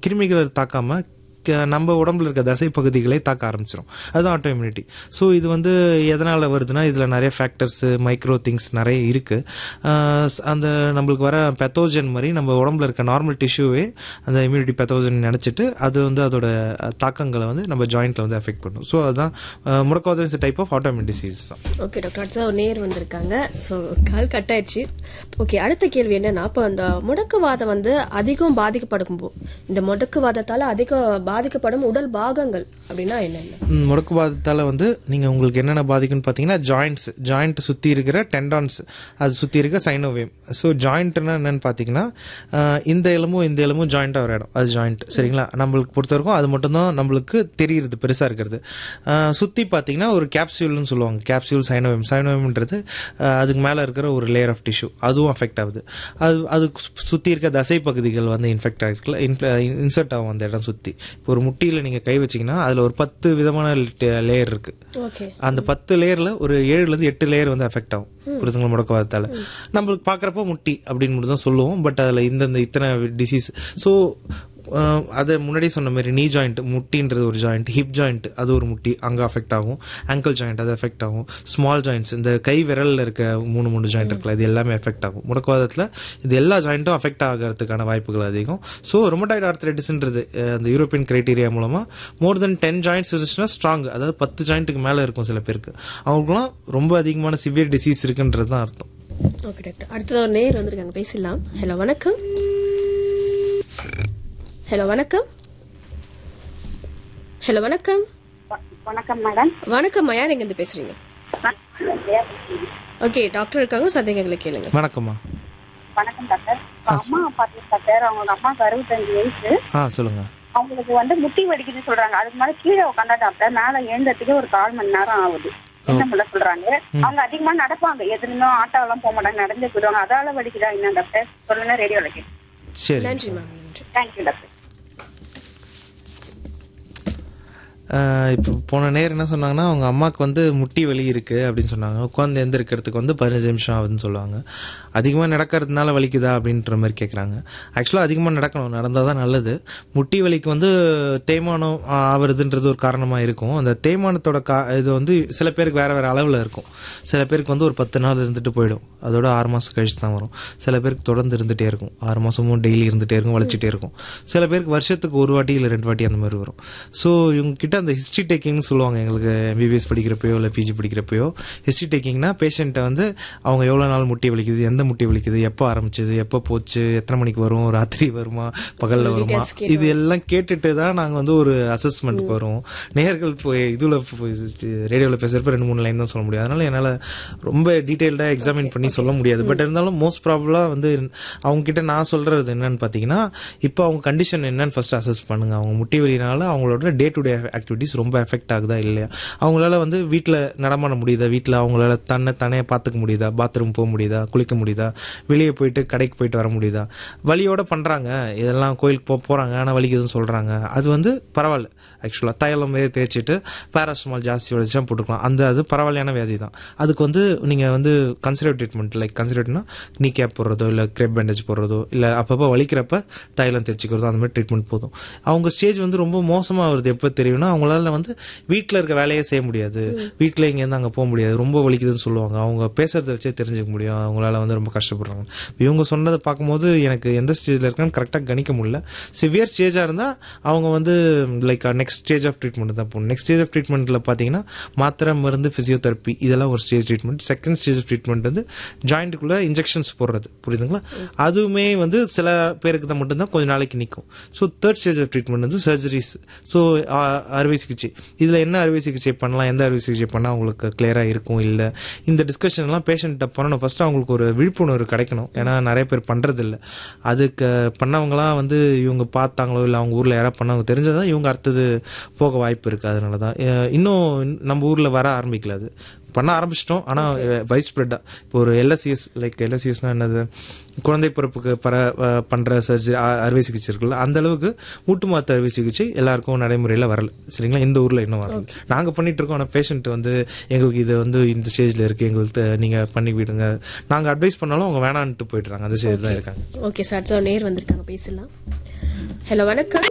கிருமிகளை தாக்காம க- நம்ம உடம்புல இருக்க தசை பகுதிகளை தாக்க ஆரம்பிச்சிடும் அதுதான் ஆட்டோ இம்யூனிட்டி ஸோ இது வந்து எதனால் வருதுன்னா இதில் நிறைய ஃபேக்டர்ஸ் மைக்ரோ திங்ஸ் நிறைய இருக்குது அந்த நம்மளுக்கு வர பெத்தோஜன் மாதிரி நம்ம உடம்புல இருக்க நார்மல் டிஷ்யூவே அந்த இம்யூனிட்டி பெத்தோஜன் நினச்சிட்டு அது வந்து அதோட அஹ், தாக்கங்களை வந்து நம்ம ஜாயிண்ட்டில் வந்து எஃபெக்ட் பண்ணும் ஸோ அதுதான் அஹ், முடக்குவாதம் டைப் ஆஃப் ஆட்டோமின் டிசீஸ் தான் ஓகே டாக்டர் அடுத்தது ஒரு நேர் வந்திருக்காங்க ஸோ கால் கட் ஆயிடுச்சு ஓகே அடுத்த கேள்வி என்னன்னா இப்போ அந்த முடக்குவாதம் வந்து அதிகம் பாதிக்கப்படும் போ- இந்த முடக்குவாதத்தால அதிகம் பாதிக்கப்படும் உடல் பாகங்கள் அப்படின்னா என்னென்ன ம், முடக்குவாதத்தால் வந்து நீங்கள் உங்களுக்கு என்னென்ன பாதிக்கும்னு பார்த்தீங்கன்னா ஜாயிண்ட்ஸ் ஜாயிண்ட் சுற்றி இருக்கிற டெண்டான்ஸ் அது சுற்றி இருக்க சைனோவேம் ஸோ ஜாயிண்ட்னா என்னன்னு பார்த்தீங்கன்னா அஹ், இந்த எலும்பும் இந்த எலும்பும் ஜாயிண்ட்டாக ஒரு இடம் அது ஜாயிண்ட் சரிங்களா நம்மளுக்கு பொறுத்த வரைக்கும் அது மட்டும்தான் நம்மளுக்கு தெரியுது பெருசாக இருக்கிறது சுற்றி பார்த்தீங்கன்னா ஒரு கேப்சியூல்னு சொல்லுவாங்க கேப்சியூல் சைனோவேம் சைனோவேம்ன்றது அஹ், அதுக்கு மேலே இருக்கிற ஒரு லேயர் ஆஃப் டிஷ்யூ அதுவும் அஃபெக்ட் ஆகுது அது அது சுற்றி இருக்க தசை பகுதிகள் வந்து இன்ஃபெக்ட் ஆகிருக்குல இன்சர்ட் ஆகும் அந்த இடம் சுற்றி இப்போ ஒரு முட்டியில் நீங்கள் கை வச்சீங்கன்னா அதில் ஒரு பத்து விதமான லேயர் இருக்குது ஓகே அந்த பத்து லேயர்ல ஒரு ஏழுல இருந்து எட்டு லேயர் வந்து அஃபெக்ட் ஆகும் புரிதுங்களா முடக்கவாதத்தால நம்மளுக்கு பாக்குறப்ப முட்டி அப்படின்னு மட்டும் தான் சொல்லுவோம் பட் அதுல இந்தந்த இத்தனை டிசீஸ் ஸோ அதை முன்னாடி சொன்ன மாதிரி நீ ஜாயிண்ட் முட்டின்றது ஒரு ஜாயிண்ட் ஹிப் ஜாயிண்ட் அது ஒரு முட்டி அங்கே அஃபெக்ட் ஆகும் ankle ஜாயிண்ட் அது அஃபெக்ட் ஆகும் ஸ்மால் ஜாயிண்ட்ஸ் இந்த கை விரல்ல இருக்க மூணு மூணு ஜாயிண்ட் இருக்குல்ல இது எல்லாமே அஃபெக்ட் ஆகும் முடக்குவாதத்தில் இது எல்லா ஜாயிண்ட்டும் அஃபெக்ட் ஆகிறதுக்கான வாய்ப்புகள் அதிகம் ஸோ ரொமட்டாய்டு ஆர்த்ரைட்டிஸ்ன்றது அந்த யூரோப்பியன் கிரைட்டீரியா மூலமா மோர் தென் டென் ஜாயிண்ட்ஸ் இருந்துச்சுன்னா ஸ்ட்ராங் அதாவது பத்து ஜாயிண்ட்டுக்கு மேலே இருக்கும் சில பேருக்கு அவங்களுக்குலாம் ரொம்ப அதிகமான சிவியர் டிசீஸ் இருக்குன்றது தான் அர்த்தம் ஓகே டாக்டர் அடுத்தது ஒரு நேர் வந்திருக்காங்க பேசலாம் ஹலோ வணக்கம் ஹலோ வணக்கம் ஹலோ வணக்கம் வணக்கம் மேடம் வணக்கம் யார் எங்க இருந்து பேசுறீங்க ஓகே டாக்டர் இருக்காங்க சந்தேகங்களை கேளுங்க வணக்கம்மா வணக்கம் டாக்டர் இப்ப அம்மா பாத்தீங்க டாக்டர் அவங்க அம்மாவுக்கு அறுபத்தஞ்சு வயசு ஆ சொல்லுங்க அவங்களுக்கு வந்து முட்டி வலிக்குதுன்னு சொல்றாங்க அதுக்கு மேல கீழே உட்காந்தா டாக்டர் மேல எழுந்ததுக்கு ஒரு கால் மணி நேரம் ஆகுது என்ன பண்ண சொல்றாங்க அவங்க அதிகமா நடப்பாங்க எதுலுமே ஆட்டோலாம் போக மாட்டாங்க நடந்தே போயிடுவாங்க அதால வலிக்குதா என்ன டாக்டர் சொல்லுங்க ரேடியோல கேட்டு சரி நன்றி மேம் நன்றி தேங்க்யூ டாக்டர் ஆஹ் இப்போ போன நேரம் என்ன சொன்னாங்கன்னா அவங்க அம்மாவுக்கு வந்து முட்டி வலி இருக்கு அப்படின்னு சொன்னாங்க உட்காந்து எந்திரிக்கிறதுக்கு வந்து பதினஞ்சு நிமிஷம் ஆகுதுன்னு சொல்லுவாங்க அதிகமாக நடக்கிறதுனால வலிக்குதா அப்படின்ற மாதிரி கேட்குறாங்க ஆக்சுவலாக அதிகமாக நடக்கணும் நடந்தால் தான் நல்லது முட்டி வலிக்கு வந்து தேய்மானம் ஆஹ், ஆவறதுன்றது ஒரு காரணமாக இருக்கும் அந்த தேய்மானத்தோட கா இது வந்து சில பேருக்கு வேற வேற அளவில் இருக்கும் சில பேருக்கு வந்து ஒரு பத்து நாள் இருந்துட்டு போயிடும் அதோட ஆறு மாதம் கழிச்சு தான் வரும் சில பேருக்கு தொடர்ந்து இருந்துகிட்டே இருக்கும் ஆறு மாதமும் டெய்லி இருந்துகிட்டே இருக்கும் வலிச்சிட்டே இருக்கும் சில பேருக்கு வருஷத்துக்கு ஒரு வாட்டி இல்லை ரெண்டு வாட்டி அந்த மாதிரி வரும் ஸோ இவங்க கிட்ட அந்த ஹிஸ்ட்ரி டேக்கிங்னு சொல்லுவாங்க எங்களுக்கு எம்பிபிஎஸ் படிக்கிறப்பயோ இல்லை பிஜி படிக்கிறப்பயோ ஹிஸ்ட்ரி டேக்கிங்னா பேஷண்ட்டை வந்து அவங்க எவ்வளோ நாள் முட்டி வலிக்குது எந்த முட்டி வலிக்குது எப்போ ஆரம்பிச்சது எப்போ போச்சு எத்தனை மணிக்கு வரும் ராத்திரி வருமா பகலில் வருமா இது எல்லாம் கேட்டுட்டு தான் நாங்கள் வந்து ஒரு அசஸ்மெண்ட்க்கு வருவோம் நேர்கள் போய் இதில் ரேடியோவில் பேசுகிறப்ப ரெண்டு மூணு லைன் தான் சொல்ல முடியும் அதனால என்னால் ரொம்ப டீட்டெயில்டாக எக்ஸாமின் பண்ணி சொல்ல முடியாது பட் இருந்தாலும் மோஸ்ட் ப்ராபலாக வந்து அவங்க கிட்ட நான் சொல்றது என்னன்னு பார்த்தீங்கன்னா இப்போ அவங்க கண்டிஷன் என்னன்னு ஃபர்ஸ்ட் அசஸ் பண்ணுங்க அவங்க முட்டி வலினால அவங்களோட டே டு டே ஆக்டிவிட்டிஸ் ரொம்ப எஃபெக்ட் ஆகுதா இல்லையா அவங்களால வந்து வீட்டில் நடமாட முடியுதா வீட்டில் அவங்களால தன்னை தானே பார்த்துக்க முடியுதா பாத்ரூம் போக முடியுதா குளிக்க முடியுதா வெளியே போயிட்டு கடைக்கு போயிட்டு வர முடியுதா வலியோட பண்ணுறாங்க இதெல்லாம் கோயிலுக்கு போ போகிறாங்க ஆனால் வலிக்குதுன்னு சொல்கிறாங்க அது வந்து பரவாயில்ல ஆக்சுவலாக தைலம் வேறு தேய்ச்சிட்டு பேராஸ்டமால் ஜாஸ்தி வலிச்சா போட்டுக்கலாம் அந்த அது பரவாயில்லையான வியாதி தான் அதுக்கு வந்து நீங்கள் வந்து கன்சர்வேட்டிவ் ட்ரீட்மெண்ட் லைக் கன்சர்வேட்டிவ்னா நீ கேப் போடுறதோ இல்லை கிரெப் பேண்டேஜ் போடுறதோ இல்லை அப்பப்போ வலிக்கிறப்ப தைலம் தேய்ச்சிக்கிறதோ அந்த மாதிரி ட்ரீட்மெண்ட் போதும் அவங்க ஸ்டேஜ் வந்து ரொம்ப மோசமாக வருது எப்போ தெரியும்னா அவங்களால வந்து வீட்டில் இருக்க வேலையே செய்ய முடியாது வீட்டில் இங்கேருந்து அங்கே போக முடியாது ரொம்ப வலிக்குதுன்னு சொல்லுவாங்க அவங்க பேசுறத வச்சே தெரிஞ்சுக்க முடியும் அவங்களால வந்து ரொம்ப கஷ்டப்படுறாங்க இவங்க சொன்னதை பார்க்கும்போது எனக்கு எந்த ஸ்டேஜில் இருக்கான்னு கரெக்டாக கணிக்க முடியல சிவியர் ஸ்டேஜாக இருந்தால் அவங்க வந்து like next stage of treatment தான் போகணும் நெக்ஸ்ட் ஸ்டேஜ் ஆஃப் ட்ரீட்மெண்ட்டில் பார்த்தீங்கன்னா மாத்திரை மருந்து ஃபிசியோதெரப்பி இதெல்லாம் ஒரு stage treatment second stage of treatment வந்து ஜாயிண்ட்டுக்குள்ளே இன்ஜெக்ஷன்ஸ் போடுறது புரியுதுங்களா அதுவுமே வந்து சில பேருக்கு தான் மட்டும்தான் கொஞ்ச நாளைக்கு நிற்கும் so third stage of treatment வந்து சர்ஜரிஸ் ஸோ அறுவை சிகிச்சை இதில் என்ன அறுவை சிகிச்சை பண்ணலாம் எந்த அறுவை சிகிச்சை பண்ணால் அவங்களுக்கு கிளியராக இருக்கும் இல்லை இந்த டிஸ்கஷன்லாம் பேஷண்ட்டை பண்ணணும் ஃபர்ஸ்ட் அவங்களுக்கு ஒரு விழிப்புணர்வு கிடைக்கணும் ஏன்னா நிறைய பேர் பண்ணுறதில்ல அதுக்கு பண்ணவங்களாம் வந்து இவங்க பார்த்தாங்களோ இல்லை அவங்க ஊரில் யாராவது பண்ணவங்க தெரிஞ்சதான் இவங்க அடுத்தது போக வாய்ப்பு இருக்குது அதனால தான் அஹ் இன்னும் நம்ம ஊரில் வர ஆரம்பிக்கல அது பண்ண ஆரம்பிச்சிட்டோம் ஆனால் வைஸ் ஸ்ப்ரெட்டாக இப்போ ஒரு எல்எஸ்சிஎஸ் லைக் எல்எஸ்சிஎஸ்னா என்னது குழந்தை பிறப்புக்கு பர அஹ் பண்ற சர்ஜரி அறுவை சிகிச்சை இருக்குல்ல அந்த அளவுக்கு மூட்டு மாத்து அறுவை சிகிச்சை எல்லாருக்கும் நடைமுறையில் வரல சரிங்களா இந்த ஊரில் இன்னும் வரல நாங்கள் பண்ணிட்டு இருக்கோம் ஆனால் பேஷண்ட் வந்து எங்களுக்கு இது வந்து இந்த ஸ்டேஜில் இருக்குது எங்களுக்கு தெ- நீங்க பண்ணி விடுங்க நாங்கள் அட்வைஸ் பண்ணாலும் அவங்க வேணான்ட்டு போயிடுறாங்க அந்த ஸ்டேஜ் தான் இருக்காங்க ஓகே சார் அடுத்த ஒரு நேர் வந்திருக்காங்க பேசலாம் ஹலோ வணக்கம்